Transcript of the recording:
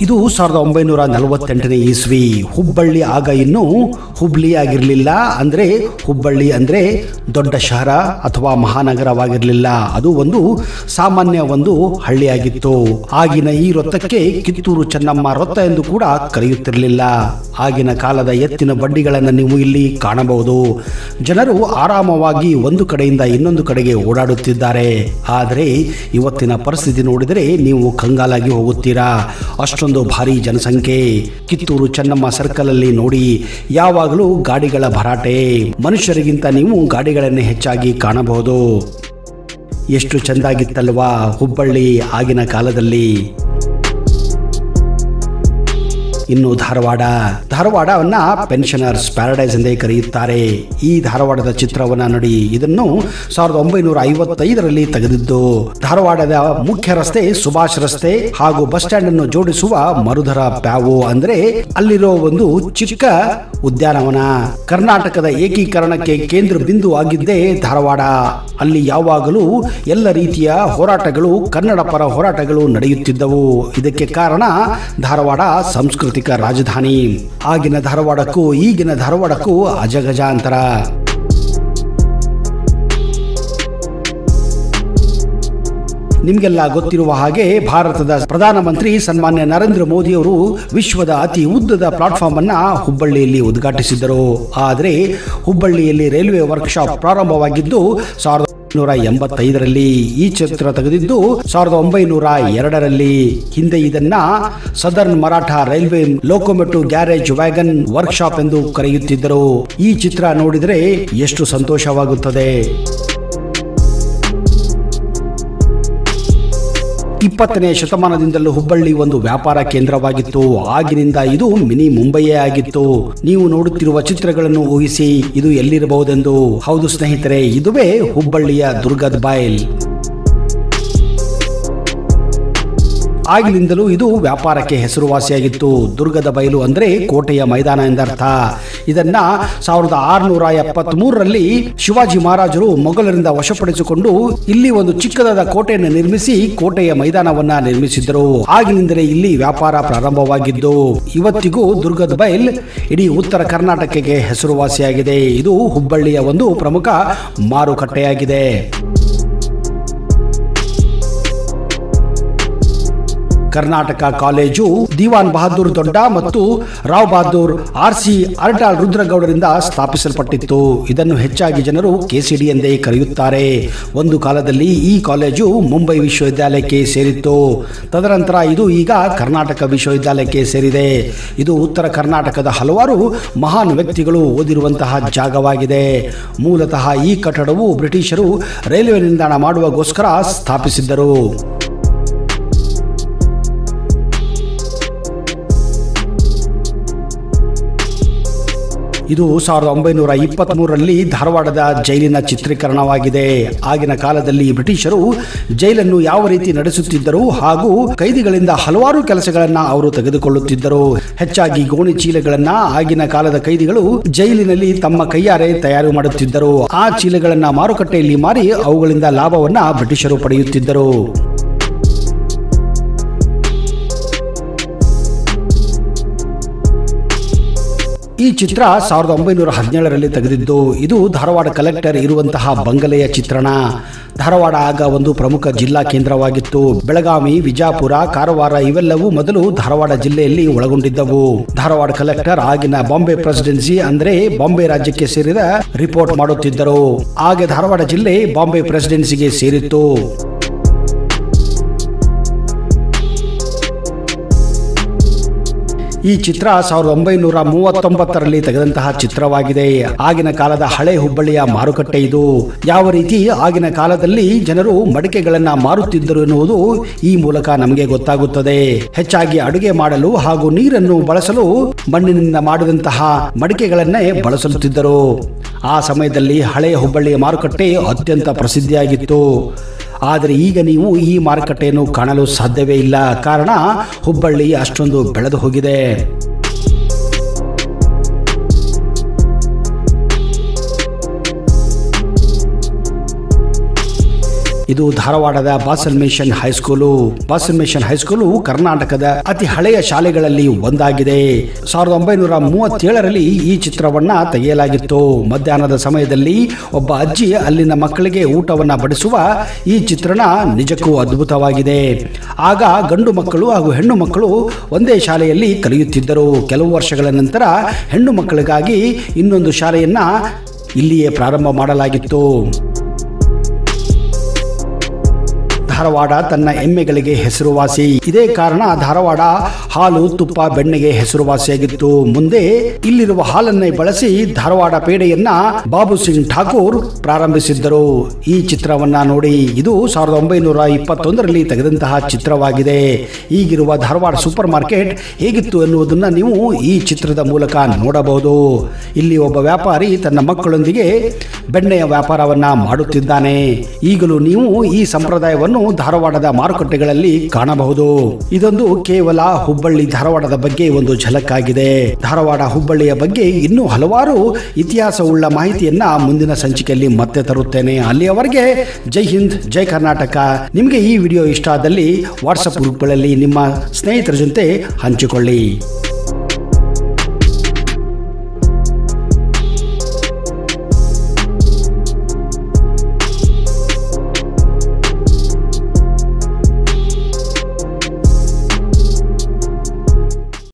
ಇದು ಸಾವಿರದ ಒಂಬೈನೂರ ನಲವತ್ತೆಂಟನೇ ಇಸ್ವಿ ಹುಬ್ಬಳ್ಳಿ ಆಗ ಇನ್ನೂ ಹುಬ್ಳಿ ಆಗಿರಲಿಲ್ಲ ಅಂದರೆ ಹುಬ್ಬಳ್ಳಿ ಅಂದರೆ ದೊಡ್ಡ ಶಹರ ಅಥವಾ ಮಹಾನಗರವಾಗಿರಲಿಲ್ಲ ಅದು ಒಂದು ಸಾಮಾನ್ಯ ಒಂದು ಹಳ್ಳಿಯಾಗಿತ್ತು ಆಗಿನ ಈ ವೃತ್ತಕ್ಕೆ ಕಿತ್ತೂರು ಚೆನ್ನಮ್ಮ ವೃತ್ತ ಎಂದು ಕೂಡ ಕರೆಯುತ್ತಿರಲಿಲ್ಲ ಆಗಿನ ಕಾಲದ ಎತ್ತಿನ ಬಂಡಿಗಳನ್ನು ನೀವು ಇಲ್ಲಿ ಕಾಣಬಹುದು ಜನರು ಆರಾಮವಾಗಿ ಒಂದು ಕಡೆಯಿಂದ ಇನ್ನೊಂದು ಕಡೆಗೆ ಓಡಾಡುತ್ತಿದ್ದಾರೆ ಆದರೆ ಇವತ್ತಿನ ಪರಿಸ್ಥಿತಿ ನೋಡಿದರೆ ನೀವು ಕಂಗಾಲಾಗಿ ಹೋಗುತ್ತೀರಾ ಅಷ್ಟೊಂದು ಭಾರಿ ಜನಸಂಖ್ಯೆ ಕಿತ್ತೂರು ಚೆನ್ನಮ್ಮ ಸರ್ಕಲ್ ಅಲ್ಲಿ ನೋಡಿ ಯಾವಾಗಲೂ ಗಾಡಿಗಳ ಭರಾಟೆ ಮನುಷ್ಯರಿಗಿಂತ ನೀವು ಗಾಡಿಗಳನ್ನೇ ಹೆಚ್ಚಾಗಿ ಕಾಣಬಹುದು ಎಷ್ಟು ಚೆಂದಾಗಿತ್ತಲ್ವಾ ಹುಬ್ಬಳ್ಳಿ ಆಗಿನ ಕಾಲದಲ್ಲಿ ಇನ್ನು ಧಾರವಾಡ ಧಾರವಾಡವನ್ನ ಪೆನ್ಷನರ್ಸ್ ಪ್ಯಾರಡೈಸ್ ಎಂದೇ ಕರೆಯುತ್ತಾರೆ ಈ ಧಾರವಾಡದ ಚಿತ್ರವನ್ನ ನೋಡಿ ಇದನ್ನು ಸಾವಿರದ ಒಂಬೈನೂರ ಐವತ್ತೈದರಲ್ಲಿ ತೆಗೆದಿದ್ದು ಧಾರವಾಡದ ಮುಖ್ಯ ರಸ್ತೆ ಸುಭಾಷ್ ರಸ್ತೆ ಹಾಗೂ ಬಸ್ ಸ್ಟ್ಯಾಂಡ್ ಅನ್ನು ಜೋಡಿಸುವ ಮರುಧರ ಪ್ಯಾವು ಅಂದ್ರೆ ಅಲ್ಲಿರೋ ಒಂದು ಚಿಕ್ಕ ಉದ್ಯಾನವನ ಕರ್ನಾಟಕದ ಏಕೀಕರಣಕ್ಕೆ ಕೇಂದ್ರ ಬಿಂದು ಆಗಿದ್ದೇ ಧಾರವಾಡ ಅಲ್ಲಿ ಯಾವಾಗಲೂ ಎಲ್ಲ ರೀತಿಯ ಹೋರಾಟಗಳು ಕನ್ನಡ ಪರ ಹೋರಾಟಗಳು ನಡೆಯುತ್ತಿದ್ದವು ಇದಕ್ಕೆ ಕಾರಣ ಧಾರವಾಡ ಸಾಂಸ್ಕೃತಿಕ ರಾಜಧಾನಿ ಆಗಿನ ಧಾರವಾಡಕ್ಕೂ ಈಗಿನ ಧಾರವಾಡಕ್ಕೂ ಅಜಗಜಾಂತರ ನಿಮಗೆಲ್ಲ ಗೊತ್ತಿರುವ ಹಾಗೆ ಭಾರತದ ಪ್ರಧಾನಮಂತ್ರಿ ಸನ್ಮಾನ್ಯ ನರೇಂದ್ರ ಮೋದಿಯವರು ವಿಶ್ವದ ಅತಿ ಉದ್ದದ ಪ್ಲಾಟ್ಫಾರ್ಮ್ ಅನ್ನ ಹುಬ್ಬಳ್ಳಿಯಲ್ಲಿ ಉದ್ಘಾಟಿಸಿದ್ದರು ಆದರೆ ಹುಬ್ಬಳ್ಳಿಯಲ್ಲಿ ರೈಲ್ವೆ ವರ್ಕ್ಶಾಪ್ ಪ್ರಾರಂಭವಾಗಿದ್ದು ಸಾವಿರದ ನೂರ ಎಂಬತ್ತೈದರಲ್ಲಿ ಈ ಚಿತ್ರ ತೆಗೆದಿದ್ದು ಸಾವಿರದ ಒಂಬೈನೂರ ಎರಡರಲ್ಲಿ ಹಿಂದೆ ಇದನ್ನ southern Maratha railway locomotive garage wagon workshop ಎಂದು ಕರೆಯುತ್ತಿದ್ದರು ಈ ಚಿತ್ರ ನೋಡಿದರೆ ಎಷ್ಟು ಸಂತೋಷವಾಗುತ್ತದೆ ಇಪ್ಪತ್ತನೇ ಶತಮಾನದಿಂದಲೂ ಹುಬ್ಬಳ್ಳಿ ಒಂದು ವ್ಯಾಪಾರ ಕೇಂದ್ರವಾಗಿತ್ತು ಆಗಿನಿಂದ ಇದು ಮಿನಿ ಮುಂಬೈಯೇ ಆಗಿತ್ತು ನೀವು ನೋಡುತ್ತಿರುವ ಚಿತ್ರಗಳನ್ನು ಊಹಿಸಿ ಇದು ಎಲ್ಲಿರಬಹುದೆಂದು ಹೌದು ಸ್ನೇಹಿತರೆ ಇದುವೇ ಹುಬ್ಬಳ್ಳಿಯ ದುರ್ಗದ ಬಾಯಲ್ ಆಗಿನಿಂದಲೂ ಇದು ವ್ಯಾಪಾರಕ್ಕೆ ಹೆಸರುವಾಸಿಯಾಗಿತ್ತು ದುರ್ಗದ ಬಯಲು ಅಂದರೆ ಕೋಟೆಯ ಮೈದಾನ ಎಂದರ್ಥ ಇದನ್ನ ಸಾವಿರದ ಆರುನೂರ ಎಪ್ಪತ್ತ್ ಮೂರರಲ್ಲಿ ಶಿವಾಜಿ ಮಹಾರಾಜರು ಮೊಘಲರಿಂದ ವಶಪಡಿಸಿಕೊಂಡು ಇಲ್ಲಿ ಒಂದು ಚಿಕ್ಕದಾದ ಕೋಟೆಯನ್ನು ನಿರ್ಮಿಸಿ ಕೋಟೆಯ ಮೈದಾನವನ್ನ ನಿರ್ಮಿಸಿದ್ದರು ಆಗಿನಿಂದಲೇ ಇಲ್ಲಿ ವ್ಯಾಪಾರ ಪ್ರಾರಂಭವಾಗಿದ್ದು ಇವತ್ತಿಗೂ ದುರ್ಗದ ಬೈಲ್ ಇಡೀ ಉತ್ತರ ಕರ್ನಾಟಕಕ್ಕೆ ಹೆಸರುವಾಸಿಯಾಗಿದೆ ಇದು ಹುಬ್ಬಳ್ಳಿಯ ಒಂದು ಪ್ರಮುಖ ಮಾರುಕಟ್ಟೆಯಾಗಿದೆ ಕರ್ನಾಟಕ ಕಾಲೇಜು ದಿವಾನ್ ಬಹದ್ದೂರ್ ದೊಡ್ಡ ಮತ್ತು ರಾವ್ ಬಹದ್ದೂರ್ ಆರ್ ಸಿ ಅರ್ಟಾಳ್ ರುದ್ರಗೌಡರಿಂದ ಸ್ಥಾಪಿಸಲ್ಪಟ್ಟಿತ್ತು ಇದನ್ನು ಹೆಚ್ಚಾಗಿ ಜನರು ಕೆಸಿಡಿ ಎಂದೇ ಕರೆಯುತ್ತಾರೆ ಒಂದು ಕಾಲದಲ್ಲಿ ಈ ಕಾಲೇಜು ಮುಂಬೈ ವಿಶ್ವವಿದ್ಯಾಲಯಕ್ಕೆ ಸೇರಿತ್ತು ತದನಂತರ ಇದು ಈಗ ಕರ್ನಾಟಕ ವಿಶ್ವವಿದ್ಯಾಲಯಕ್ಕೆ ಸೇರಿದೆ ಇದು ಉತ್ತರ ಕರ್ನಾಟಕದ ಹಲವಾರು ಮಹಾನ್ ವ್ಯಕ್ತಿಗಳು ಓದಿರುವಂತಹ ಜಾಗವಾಗಿದೆ ಮೂಲತಃ ಈ ಕಟ್ಟಡವು ಬ್ರಿಟಿಷರು ರೈಲ್ವೆ ನಿಲ್ದಾಣ ಮಾಡುವಗೋಸ್ಕರ ಸ್ಥಾಪಿಸಿದ್ದರು ಇದು ಸಾವಿರದ ಒಂಬೈನೂರ ಇಪ್ಪತ್ತ್ ಮೂರರಲ್ಲಿ ಧಾರವಾಡದ ಜೈಲಿನ ಚಿತ್ರೀಕರಣವಾಗಿದೆ ಆಗಿನ ಕಾಲದಲ್ಲಿ ಬ್ರಿಟಿಷರು ಜೈಲನ್ನು ಯಾವ ರೀತಿ ನಡೆಸುತ್ತಿದ್ದರು ಹಾಗೂ ಕೈದಿಗಳಿಂದ ಹಲವಾರು ಕೆಲಸಗಳನ್ನ ಅವರು ತೆಗೆದುಕೊಳ್ಳುತ್ತಿದ್ದರು ಹೆಚ್ಚಾಗಿ ಗೋಣಿ ಚೀಲಗಳನ್ನ ಆಗಿನ ಕಾಲದ ಕೈದಿಗಳು ಜೈಲಿನಲ್ಲಿ ತಮ್ಮ ಕೈಯಾರೆ ತಯಾರು ಮಾಡುತ್ತಿದ್ದರು ಆ ಚೀಲಗಳನ್ನ ಮಾರುಕಟ್ಟೆಯಲ್ಲಿ ಮಾರಿ ಅವುಗಳಿಂದ ಲಾಭವನ್ನ ಬ್ರಿಟಿಷರು ಪಡೆಯುತ್ತಿದ್ದರು ಈ ಚಿತ್ರ ಸಾವಿರದ ಒಂಬೈನೂರ ಹದಿನೇಳರಲ್ಲಿ ತೆಗೆದಿದ್ದು ಇದು ಧಾರವಾಡ ಕಲೆಕ್ಟರ್ ಇರುವಂತಹ ಬಂಗಲೆಯ ಚಿತ್ರಣ ಧಾರವಾಡ ಆಗ ಒಂದು ಪ್ರಮುಖ ಜಿಲ್ಲಾ ಕೇಂದ್ರವಾಗಿತ್ತು ಬೆಳಗಾವಿ ವಿಜಾಪುರ ಕಾರವಾರ ಇವೆಲ್ಲವೂ ಮೊದಲು ಧಾರವಾಡ ಜಿಲ್ಲೆಯಲ್ಲಿ ಒಳಗೊಂಡಿದ್ದವು ಧಾರವಾಡ ಕಲೆಕ್ಟರ್ ಆಗಿನ ಬಾಂಬೆ ಪ್ರೆಸಿಡೆನ್ಸಿ ಅಂದ್ರೆ ಬಾಂಬೆ ರಾಜ್ಯಕ್ಕೆ ಸೇರಿದ ರಿಪೋರ್ಟ್ ಮಾಡುತ್ತಿದ್ದರು ಆಗ ಧಾರವಾಡ ಜಿಲ್ಲೆ ಬಾಂಬೆ ಪ್ರೆಸಿಡೆನ್ಸಿಗೆ ಸೇರಿತ್ತು ಈ ಚಿತ್ರ ಸಾವಿರದ ಒಂಬೈನೂರ ಮೂವತ್ತೊಂಬತ್ತರಲ್ಲಿ ತೆಗೆದಂತಹ ಚಿತ್ರವಾಗಿದೆ ಆಗಿನ ಕಾಲದ ಹಳೆ ಹುಬ್ಬಳ್ಳಿಯ ಮಾರುಕಟ್ಟೆ ಇದು ಯಾವ ರೀತಿ ಆಗಿನ ಕಾಲದಲ್ಲಿ ಜನರು ಮಡಿಕೆಗಳನ್ನ ಮಾರುತ್ತಿದ್ದರು ಎನ್ನುವುದು ಈ ಮೂಲಕ ನಮಗೆ ಗೊತ್ತಾಗುತ್ತದೆ ಹೆಚ್ಚಾಗಿ ಅಡುಗೆ ಮಾಡಲು ಹಾಗೂ ನೀರನ್ನು ಬಳಸಲು ಮಣ್ಣಿನಿಂದ ಮಾಡಿದಂತಹ ಮಡಿಕೆಗಳನ್ನೇ ಬಳಸುತ್ತಿದ್ದರು ಆ ಸಮಯದಲ್ಲಿ ಹಳೆಯ ಹುಬ್ಬಳ್ಳಿಯ ಮಾರುಕಟ್ಟೆ ಅತ್ಯಂತ ಪ್ರಸಿದ್ಧಿಯಾಗಿತ್ತು ಆದರೆ ಈಗ ನೀವು ಈ ಮಾರುಕಟ್ಟೆಯನ್ನು ಕಾಣಲು ಸಾಧ್ಯವೇ ಇಲ್ಲ ಕಾರಣ ಹುಬ್ಬಳ್ಳಿ ಅಷ್ಟೊಂದು ಬೆಳೆದು ಹೋಗಿದೆ ಇದು ಧಾರವಾಡದ Basel mission high school Basel mission high school ಕರ್ನಾಟಕದ ಅತಿ ಹಳೆಯ ಶಾಲೆಗಳಲ್ಲಿ ಒಂದಾಗಿದೆ ಸಾವಿರದ ಒಂಬೈನೂರ ಮೂವತ್ತೇಳರಲ್ಲಿ ಈ ಚಿತ್ರವನ್ನ ತೆಗೆಯಲಾಗಿತ್ತು ಮಧ್ಯಾಹ್ನದ ಸಮಯದಲ್ಲಿ ಒಬ್ಬ ಅಜ್ಜಿ ಅಲ್ಲಿನ ಮಕ್ಕಳಿಗೆ ಊಟವನ್ನ ಬಡಿಸುವ ಈ ಚಿತ್ರಣ ನಿಜಕ್ಕೂ ಅದ್ಭುತವಾಗಿದೆ ಆಗ ಗಂಡು ಮಕ್ಕಳು ಹಾಗೂ ಹೆಣ್ಣು ಮಕ್ಕಳು ಒಂದೇ ಶಾಲೆಯಲ್ಲಿ ಕಲಿಯುತ್ತಿದ್ದರು ಕೆಲವು ವರ್ಷಗಳ ನಂತರ ಹೆಣ್ಣು ಮಕ್ಕಳಿಗಾಗಿ ಇನ್ನೊಂದು ಶಾಲೆಯನ್ನ ಇಲ್ಲಿಯೇ ಪ್ರಾರಂಭ ಮಾಡಲಾಗಿತ್ತು ಧಾರವಾಡ ತನ್ನ ಎಮ್ಮೆಗಳಿಗೆ ಹೆಸರುವಾಸಿ ಇದೇ ಕಾರಣ ಧಾರವಾಡ ಹಾಲು ತುಪ್ಪ ಬೆಣ್ಣೆಗೆ ಹೆಸರುವಾಸಿಯಾಗಿತ್ತು ಮುಂದೆ ಇಲ್ಲಿರುವ ಹಾಲನ್ನೇ ಬಳಸಿ ಧಾರವಾಡ ಪೇಡೆಯನ್ನ ಬಾಬು ಸಿಂಗ್ ಠಾಕೂರ್ ಪ್ರಾರಂಭಿಸಿದ್ದರು ಈ ಚಿತ್ರವನ್ನ ನೋಡಿ ಇದು ಸಾವಿರದ ಒಂಬೈನೂರ ಇಪ್ಪತ್ತೊಂದರಲ್ಲಿ ತೆಗೆದಂತಹ ಚಿತ್ರವಾಗಿದೆ ಈಗಿರುವ ಧಾರವಾಡ ಸೂಪರ್ ಮಾರ್ಕೆಟ್ ಹೇಗಿತ್ತು ಎನ್ನುವುದನ್ನ ನೀವು ಈ ಚಿತ್ರದ ಮೂಲಕ ನೋಡಬಹುದು ಇಲ್ಲಿ ಒಬ್ಬ ವ್ಯಾಪಾರಿ ತನ್ನ ಮಕ್ಕಳೊಂದಿಗೆ ಬೆಣ್ಣೆಯ ವ್ಯಾಪಾರವನ್ನ ಮಾಡುತ್ತಿದ್ದಾನೆ ಈಗಲೂ ನೀವು ಈ ಸಂಪ್ರದಾಯವನ್ನು ಧಾರವಾಡದ ಮಾರುಕಟ್ಟೆಗಳಲ್ಲಿ ಕಾಣಬಹುದು ಇದೊಂದು ಕೇವಲ ಹುಬ್ಬಳ್ಳಿ ಧಾರವಾಡದ ಬಗ್ಗೆ ಒಂದು ಝಲಕ್ಕಾಗಿದೆ ಧಾರವಾಡ ಹುಬ್ಬಳ್ಳಿಯ ಬಗ್ಗೆ ಇನ್ನೂ ಹಲವಾರು ಇತಿಹಾಸವುಳ್ಳ ಮಾಹಿತಿಯನ್ನ ಮುಂದಿನ ಸಂಚಿಕೆಯಲ್ಲಿ ಮತ್ತೆ ತರುತ್ತೇನೆ ಅಲ್ಲಿಯವರೆಗೆ ಜೈ ಹಿಂದ್ ಜೈ ಕರ್ನಾಟಕ ನಿಮಗೆ ಈ ವಿಡಿಯೋ ಇಷ್ಟ ಆದಲ್ಲಿ ವಾಟ್ಸಪ್ ಗ್ರೂಪ್ಗಳಲ್ಲಿ ನಿಮ್ಮ ಸ್ನೇಹಿತರ ಜೊತೆ ಹಂಚಿಕೊಳ್ಳಿ